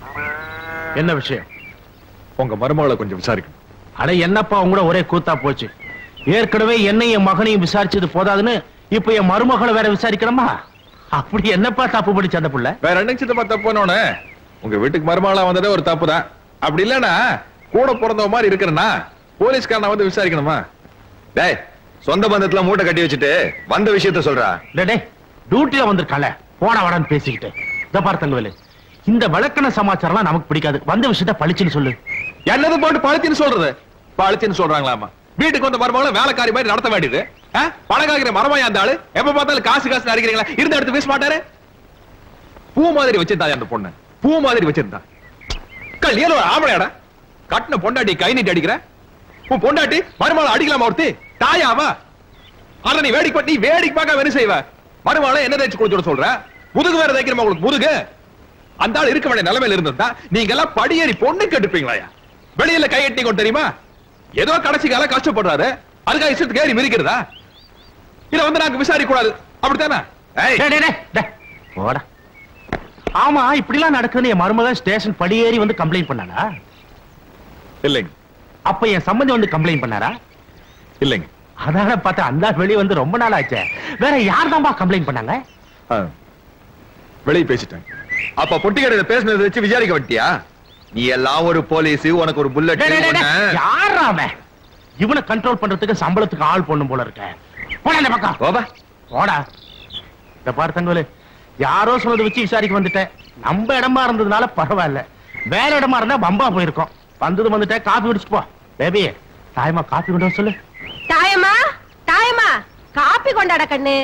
என்ன விஷயம் உங்க மருமகளை கொஞ்சம் விசாரிக்கணும் அட என்னப்பா உங்க கூட ஒரே கூத்தா போச்சு ஏற்கனவே என்னையும் என் மகனையும் விசாரிச்சது போதாதுன்னு இப்ப என் மருமகளை வேற விசாரிக்கணுமா அப்படி என்னப்பா தப்பு படிச்ச அந்த புள்ள வேற என்ன சித்தப்பா தப்புனோன்னு உங்க வீட்டுக்கு மருமகளா வந்ததே ஒரு தப்பு தான் அப்படி இல்லனா கூட பிறந்தவ மாதிரி இருக்கிறனா போலீஸ்காரனை வந்து விசாரிக்கணுமா டேய் சொந்த பந்தத்துல மூட்டை கட்டி வச்சுட்டு வந்த விஷயத்த சொல்றா டேய் டியூட்டில வந்திருக்கால போன வாடான்னு பேசிக்கிட்டு இத பாரு தங்கவேலு இந்த விளக்கண சமாச்சாரம்லாம் நமக்கு பிடிக்காது வந்த விஷயத்த பளிச்சுன்னு சொல்லு என்னது போட்டு பழுத்தின்னு சொல்றது பழுத்தின்னு சொல்றாங்களாமா வீட்டுக்கு வந்த மருமகளை வேலைக்காரி மாதிரி நடத்த வேண்டியது ஆ? பணம் காய்க்கிற மரமாயா அந்த ஆளு எப்ப பார்த்தாலும் காசு காசு அடிக்கிறீங்களா இருந்த எடுத்து பேச மாட்டாரு பூ மாதிரி வச்சிருந்தா அந்த பொண்ணு பூ மாதிரி வச்சிருந்தா கல்யாணம் ஒரு ஆம்பளையாடா கட்டின பொண்டாட்டி கை நீட்டி அடிக்கிற உன் பொண்டாட்டி மருமகளை அடிக்கலாமா ஒருத்தி தாயாவா அத நீ வேடிக்கை பண்ணி வேடிக்கை பார்க்க வேணும் செய்வ மருமகளை என்ன தேய்ச்சி கொடுத்து சொல்ற முதுகு வேற தைக்கிறமா உங்களுக்கு முதுகு அந்த ஆள் இருக்க வேண்டிய நிலைமையில இருந்திருந்தா நீங்க எல்லாம் படியேறி பொண்ணு கட்டுப்பீங்களா வெளியில கையெட்டி கொண்டு தெரியுமா ஏதோ கடைசி காலம் கஷ்டப்படுறாரு அதுக்காக இஷ்டத்துக்கு ஏறி மிதிக்கிறதா இத வந்து நாங்க விசாரிக்க கூடாது அப்படித்தானே ஏய், டேய், டேய், டேய், டேய், போடா ஆமா இப்படிலாம் நடக்குதுன்னு என் மருமகன் ஸ்டேஷன் படியேறி வந்து கம்ப்ளைண்ட் பண்ணானா இல்லைங்க அப்ப என் சம்பந்தி வந்து கம்ப்ளைண்ட் பண்ணாரா இல்லைங்க அதான பார்த்தா அந்த வெளிய வந்து ரொம்ப நாள் ஆச்சே வேற யார் தான்பா கம்ப்ளைண்ட் பண்ணாங்க ஆ, வெளிய பேசிட்டேன் அப்ப பொட்டி கடையில பேசுனதை வச்சு விசாரிக்க வட்டியா நீ எல்லாம் ஒரு போலீஸ் உனக்கு ஒரு புல்லட் டேய், டேய், டேய், டேய், யார்ரா அவன் இவனை கண்ட்ரோல் பண்றதுக்கு சம்பளத்துக்கு ஆள் பொண்ணும் போல இருக்க போடா இந்த பக்கம் போபா போடா இந்த பாரு தங்கோலு யாரோ சொன்னதை வச்சு விசாரிக்க வந்துட்டேன் நம்ம இடமா இருந்ததுனால பரவாயில்ல வேற இடமா இருந்தா பம்பா போயிருக்கோம் வந்தது வந்துட்டேன் காபி குடிச்சு போ பேபி தாயமா காபி கொண்டு வர சொல்லு தாயம்மா தாயம்மா காப்பி கொண்டாட கண்ணு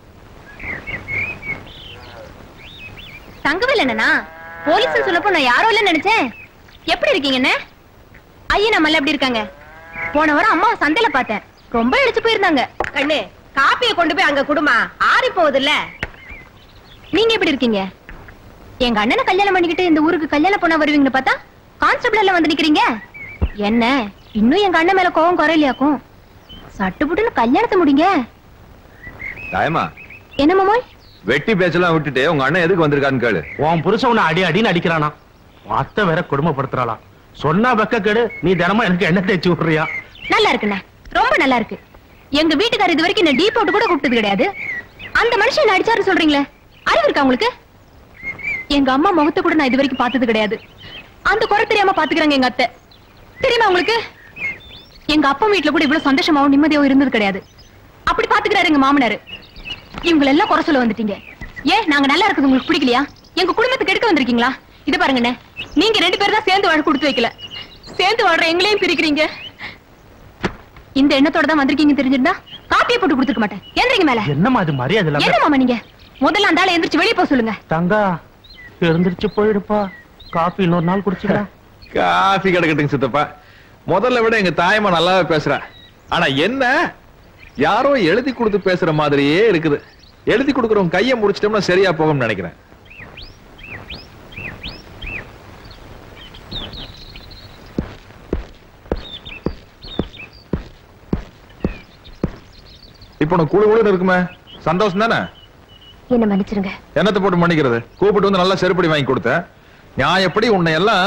தங்கவேல் என்னண்ணா போலீஸ் சொல்லப்போ நான் யாரோ இல்ல நினைச்சேன் எப்படி இருக்கீங்கண்ணே ஐயா நம்ம எப்படி இருக்காங்க போன வாரம் அம்மா சந்தையில பார்த்தேன் ரொம்ப இடிச்சு போயிருந்தாங்க கண்ணு காப்பியை கொண்டு போய் அங்க குடுமா ஆறி போகுதுல்ல நீங்க எப்படி இருக்கீங்க எங்க அண்ணனை கல்யாணம் பண்ணிக்கிட்டு இந்த ஊருக்கு கல்யாணம் பண்ண வருவீங்கன்னு பார்த்தா கான்ஸ்டபிள் எல்லாம் வந்து நிக்கிறீங்க என்ன இன்னும் எங்க அண்ணன் மேல கோவம் குறையலையாக்கும் சட்டு புட்டுன்னு கல்யாணத்தை முடிங்க தாயமா என்ன மாமோய் வெட்டி பேச்செல்லாம் விட்டுட்டு உங்க அண்ணன் எதுக்கு வந்திருக்கான்னு கேளு உன் புருஷன் உன்னை அடி அடின்னு அடிக்கிறானா உன் அத்தை வேற கொடுமைப்படுத்துறாளாம் சொன்னா வெக்க கெடு நீ தினமும் எனக்கு என்ன தேய்ச்சி விடுறியா நல்லா இருக்குண்ணே ரொம்ப நல்லா இருக்கு எங்க வீட்டுக்காரர் இது வரைக்கும் என்ன டீ போட்டு கூட கூப்பிட்டது கிடையாது அந்த மனுஷன் என்ன அடிச்சாரு சொல்றீங்களே அறிவு இருக்கா உங்களுக்கு எங்க அம்மா முகத்தை கூட நான் இது வரைக்கும் பார்த்தது கிடையாது அந்த குறை தெரியாம பாத்துக்கிறாங்க எங்க அத்தை தெரியுமா உங்களுக்கு எங்க அப்பா வீட்டுல கூட இவ்வளவு சந்தோஷமாவும் நிம்மதியாவும் இருந்தது கிடையாது அப்படி பாத்துக்கிறாரு எங்க மாமனாரு இவங்களை எல்லாம் குறை சொல்ல வந்துட்டீங்க ஏன் நாங்க நல்லா இருக்குது உங்களுக்கு பிடிக்கலையா எங்க குடும்பத்துக்கு எடுக்க வந்திருக்கீங்களா இது பாருங்கண்ணே நீங்க ரெண்டு பேரும் தான் சேர்ந்து வாழ கொடுத்து வைக்கல சேர்ந்து வாழ்ற எங்களையும் பிரிக்கிறீங்க இந்த எண்ணத்தோட தான் வந்திருக்கீங்க தெரிஞ்சிருந்தா காப்பியை போட்டு கொடுத்துக்க மாட்டேன் எந்திரிங்க மேல என்னம்மா அது மரியாதை என்ன இல்லாம மாமா நீங்க முதல்ல அந்த ஆளை எந்திரிச்சு வெளியே போக சொல்லுங்க தங்கா எழுந்திருச்சு போயிடுப்பா காபி இன்னொரு நாள் குடிச்சுக்கலாம் காஃபி கிடக்கட்டுங்க சித்தப்பா முதல்ல விட எங்க தாயம்மா நல்லாவே பேசுறா ஆனா என்ன யாரோ எழுதி கொடுத்து பேசுற மாதிரியே இருக்குது எழுதி கொடுக்குறவங்க கையை முடிச்சிட்டோம்னா சரியா போகும்னு நினைக்கிறேன் இப்போ உனக்கு குழு குழுன்னு இருக்குமே சந்தோஷம் தானே என்ன மன்னிச்சிருங்க என்னத்தை போட்டு மன்னிக்கிறது கூப்பிட்டு வந்து நல்லா செருப்படி வாங்கி கொடுத்தேன் நான் எப்படி உன்னை எல்லாம்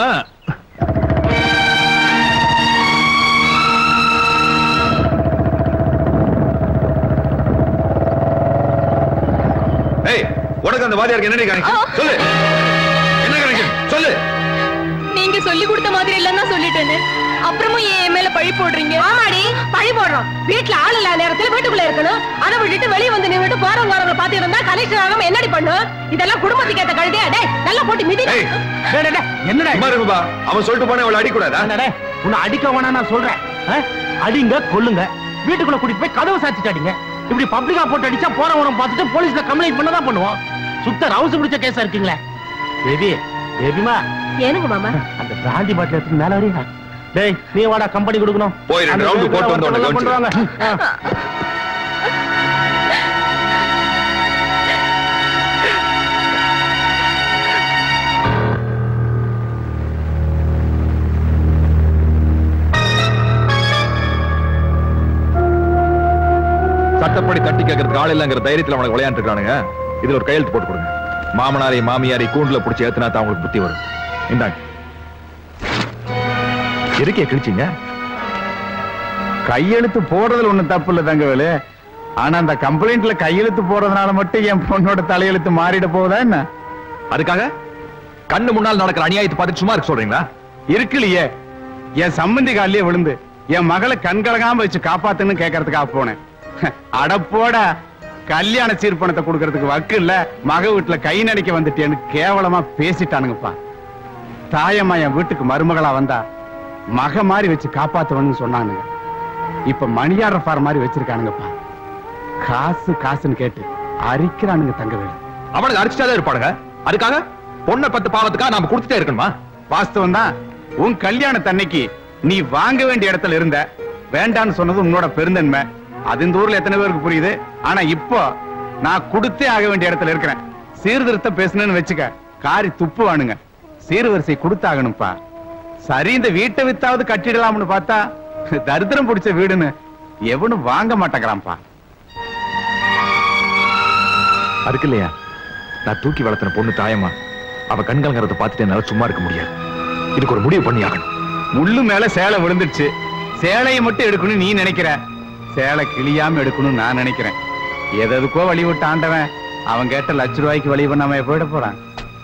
ஏய் உனக்கு அந்த வாதியாருக்கு என்ன கனெக்ஷன் சொல்லு என்ன கனெக்ஷன் சொல்லு நீங்க சொல்லி கொடுத்த மாதிரி இல்லன்னா சொல்லிட்டேன்னு அப்புறமும் என் மேல பழி போடுறீங்க ஆமாடி பழி போடுறோம் வீட்டுல ஆள் இல்லாத நேரத்துல வீட்டுக்குள்ள இருக்கணும் அதை விட்டுட்டு வெளிய வந்து நின்னுட்டு போறவங்க வரவங்க பாத்து இருந்தா கலெக்ஷன் ஆகாம என்னடி பண்ணும் இதெல்லாம் குடும்பத்துக்கு ஏத்த கழுதையா டேய் நல்லா போட்டு மிதி ஏய் டேய், டேய், டேய், என்னடா சும்மா இருங்கப்பா அவன் சொல்லிட்டு போனே அவளை அடிக்கூடாதா என்னடா உன்னை அடிக்க வேணாம் நான் சொல்றேன் ஆ? அடிங்க கொல்லுங்க வீட்டுக்குள்ள கூட்டிட்டு போய் கதவை சாத்திட்டாடிங்க இப்படி பப்ளிக்கா போட்டு அடிச்சா போறவன பார்த்துட்டு போலீஸ்ல கம்ப்ளைண்ட் பண்ணதான் பண்ணுவோம் சுத்த ரவுசு பிடிச்ச கேஸா இருக்கீங்களே பேபி பேபிமா ஏனுங்க மாமா அந்த பிராந்தி பாட்டில் எடுத்து மேல வரீங்க டேய் நீ வாடா கம்பெனி கொடுக்கணும் போய் ரெண்டு அந்த round பேபில போட்டு வந்து உன்னை ஒருத்தவங்க கொண்டு வாங்க ஆ. சட்டப்படி தட்டி கேட்கறதுக்கு ஆள் இல்லங்கிற தைரியத்துல அவனுக்கு விளையாண்டு இருக்கானுங்க இதுல ஒரு கையெழுத்து போட்டு கொடுங்க மாமனாரை மாமியாரை கூண்டுல பிடிச்சி ஏத்துனா தான் அவங்களுக்கு புத்தி வரும் இந்தாங்க எதுக்கே கிழிச்சீங்க கையெழுத்து போடுறதுல ஒண்ணு தப்பு இல்ல தங்கவேலு ஆனா அந்த கம்ப்ளைண்ட்ல கையெழுத்து போடுறதுனால மட்டும் என் பொண்ணோட தலையெழுத்து மாறிட போகுதா என்ன அதுக்காக கண்ணு முன்னால் நடக்கிற அநியாயத்தை பார்த்து சும்மா இருக்க சொல்றீங்களா இருக்குல்லையே என் சம்பந்தி காலிலே விழுந்து என் மகளை கண்கலகாம வச்சு காப்பாத்துன்னு கேட்கறதுக்காக போனேன் அடப்போட கல்யாண சீர்பணத்தை கொடுக்கறதுக்கு வக்கு இல்ல மக வீட்டுல கை நடிக்க வந்துட்டேன்னு கேவலமா பேசிட்டானுங்கப்பா தாயம்மா என் வீட்டுக்கு மருமகளா வந்தா மக மாதிரி வச்சு காப்பாத்துவன்னு சொன்னானுங்க இப்ப மணியாடுற ஃபார் மாதிரி வச்சிருக்கானுங்கப்பா காசு காசுன்னு கேட்டு அரிக்கிறானுங்க தங்கவேலு அவனுக்கு அடிச்சுட்டாதான் இருப்பானுங்க அதுக்காக பொண்ணை பத்து பாவத்துக்காக நாம கொடுத்துட்டே இருக்கணுமா வாஸ்தவம் தான் உன் கல்யாணத்தன்னைக்கு நீ வாங்க வேண்டிய இடத்துல இருந்த வேண்டான்னு சொன்னது உன்னோட பெருந்தன்மை அது இந்த ஊர்ல எத்தனை பேருக்கு புரியுது ஆனா இப்போ நான் கொடுத்தே ஆக வேண்டிய இடத்துல இருக்கிறேன் சீர்திருத்தம் பேசணும்னு வச்சுக்க காரி துப்புவானுங்க சீர்வரிசை கொடுத்தாகணும்ப்பா சரி இந்த வீட்டை வித்தாவது கட்டிடலாம்னு பார்த்தா தரித்திரம் பிடிச்ச வீடுன்னு எவனும் வாங்க மாட்டேங்கிறான்ப்பா அதுக்கு இல்லையா நான் தூக்கி வளர்த்தின பொண்ணு தாயம்மா அவ கண்கலங்கிறத பார்த்துட்டு என்னால சும்மா இருக்க முடியாது இதுக்கு ஒரு முடிவு பண்ணி ஆகணும் முள்ளு மேல சேலை விழுந்துருச்சு சேலையை மட்டும் எடுக்கணும்னு நீ நினைக்கிற சேலை கிளியாம எடுக்கணும்னு நான் நினைக்கிறேன் எதுக்கோ வழி விட்டு ஆண்டவன் அவன் கேட்ட லட்ச ரூபாய்க்கு வழி பண்ணாம போயிட போறான்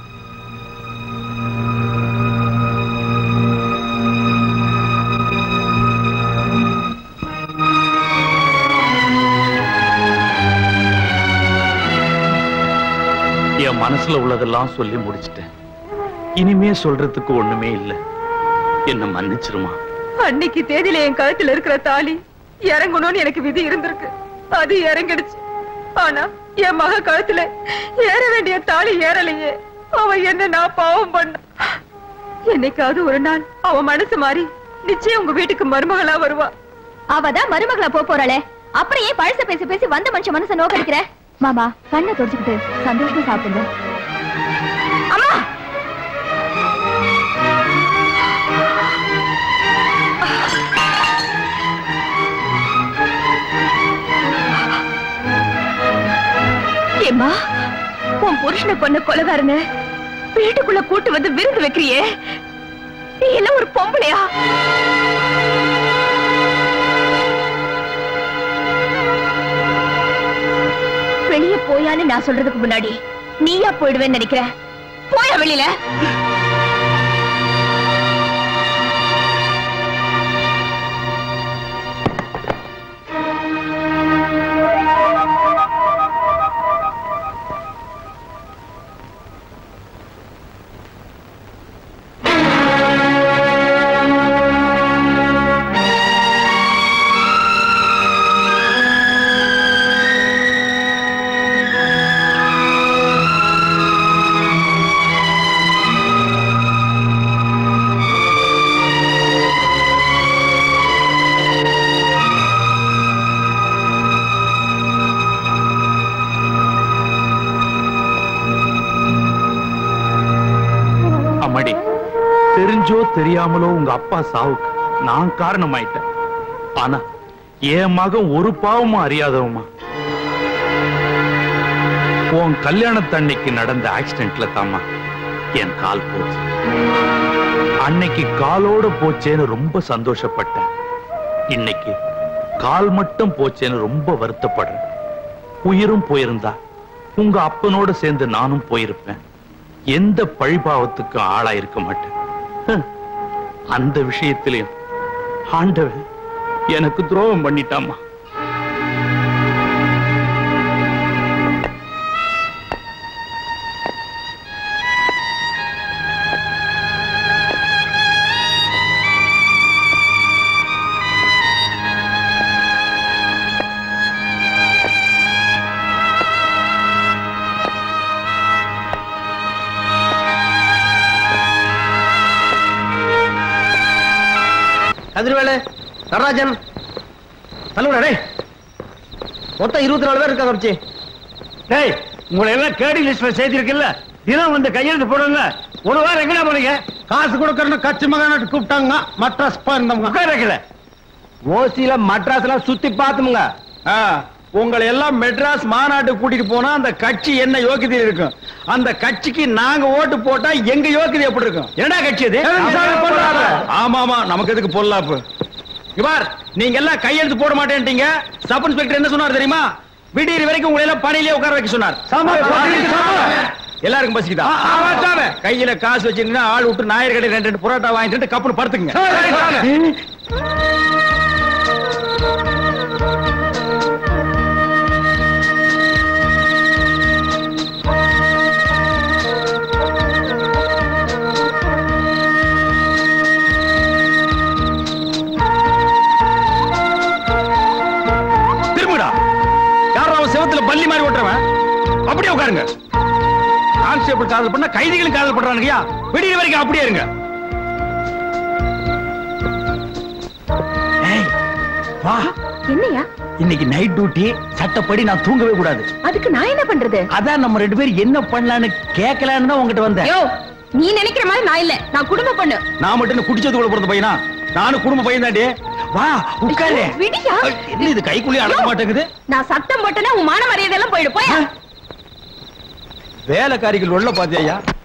என் மனசுல உள்ளதெல்லாம் சொல்லி முடிச்சிட்டேன் இனிமே சொல்றதுக்கு ஒண்ணுமே இல்ல என்ன மன்னிச்சிருமா அன்னைக்கு தேதியில என் கழுத்துல இருக்கிற தாலி இறங்கணும்னு எனக்கு விதி இருந்திருக்கு அது இறங்கிடுச்சு ஆனா என் மக கழுத்துல ஏற வேண்டிய தாலி ஏறலையே அவ என்ன நான் பாவம் பண்ண என்னைக்காவது ஒரு நாள் அவ மனசு மாறி நிச்சயம் உங்க வீட்டுக்கு மருமகளா வருவா அவதான் மருமகளா போப் போறாளே அப்புறம் ஏன் பழச பேசி பேசி வந்த மனுஷன் மனச நோக்கடிக்கிற மாமா கண்ணை தொடச்சுக்கிட்டு சந்தோஷமா சாப்பிடுங்க அம்மா ஏம்மா உன் புருஷனை கொன்ன கொலகாரன வீட்டுக்குள்ள கூட்டு வந்து விருந்து வைக்கிறியே நீ எல்லாம் ஒரு பொம்பளையா வெளிய போயான்னு நான் சொல்றதுக்கு முன்னாடி நீயா போயிடுவேன்னு நினைக்கிற போயா வெளியில அம்மாடி தெரிஞ்சோ தெரியாமலோ உங்க அப்பா சாவுக்கு நான் காரணமாயிட்டேன் ஆனா என் மகன் ஒரு பாவமும் அறியாதவமா உன் கல்யாணத்தன்னைக்கு நடந்த ஆக்சிடென்ட்ல தாமா என் கால் போச்சு அன்னைக்கு காலோட போச்சேன்னு ரொம்ப சந்தோஷப்பட்டேன் இன்னைக்கு கால் மட்டும் போச்சேன்னு ரொம்ப வருத்தப்படுறேன் உயிரும் போயிருந்தா உங்க அப்பனோட சேர்ந்து நானும் போயிருப்பேன் எந்த பழிபாவத்துக்கும் ஆளா இருக்க மாட்டேன் ஹம். அந்த விஷயத்திலையும் ஆண்டவன் எனக்கு துரோகம் பண்ணிட்டாமா கதிர்வேலு நடராஜன் சொல்லுங்க டேய் மொத்தம் இருபத்தி நாலு பேர் இருக்காங்க வச்சு டேய் உங்களை எல்லாம் கேடி லிஸ்ட்ல சேர்த்திருக்குல்ல தினம் வந்து கையெழுத்து போடுங்க ஒரு வாரம் எங்கடா போனீங்க காசு கொடுக்கறன்னு கட்சி மகனாட்டு கூப்பிட்டாங்க மட்ராஸ் போயிருந்தவங்க உட்கார வைக்கல ஓசியில மட்ராஸ் எல்லாம் சுத்தி பார்த்துமுங்க உங்களை எல்லாம் மெட்ராஸ் மாநாட்டுக்கு கூட்டிட்டு போனா அந்த கட்சி என்ன யோக்கியதை இருக்கும் அந்த கட்சிக்கு நாங்க ஓட்டு போட்டா எங்க யோக்கியதை எப்படி இருக்கும் என்னடா கட்சி அது ஆமா ஆமா நமக்கு எதுக்கு பொல்லாப்பு இவார் நீங்க எல்லாம் கையெழுத்து போட மாட்டேன்ட்டீங்க சப் இன்ஸ்பெக்டர் என்ன சொன்னார் தெரியுமா விடியறி வரைக்கும் உங்களை எல்லாம் பணியிலே உட்கார வைக்க சொன்னார் எல்லாருக்கும் பசிக்குதா கையில காசு வச்சிருந்தா ஆள் விட்டு நாயர் கடை ரெண்டு ரெண்டு புரோட்டா வாங்கிட்டு கப்புனு படுத்துங்க திரும்புடா யாரோ அவன் செவத்துல பள்ளி மாதிரி ஓட்டுறவன் அப்படியே உட்காருங்க கான்ஸ்டேபிள் காதல் பண்ணா கைதிகளும் காதல் பண்றானுங்கயா விடிய வரைக்கும் அப்படியே இருங்க ஏய், வா என்னையா இன்னைக்கு நைட் டியூட்டி சட்டப்படி நான் தூங்கவே கூடாது அதுக்கு நான் என்ன பண்றது அதான் நம்ம ரெண்டு பேரும் என்ன பண்ணலான்னு கேட்கலான்னு தான் உங்ககிட்ட வந்தேன் யோ நீ நினைக்கிற மாதிரி நான் இல்ல நான் குடும்ப பொண்ணு நான் மட்டும் என்ன குடிச்சது கூட பிறந்த பையனா நானும் குடும்ப பையன் தாண்டி வா உட்காரு விடியா என்ன இது கைக்குள்ளே அடங்க மாட்டேங்குது நான் சத்தம் போட்டேன்னா உன் மான மரியாதை எல்லாம் போயிடு போயா வேலைக்காரிகள் உள்ள பாத்தியா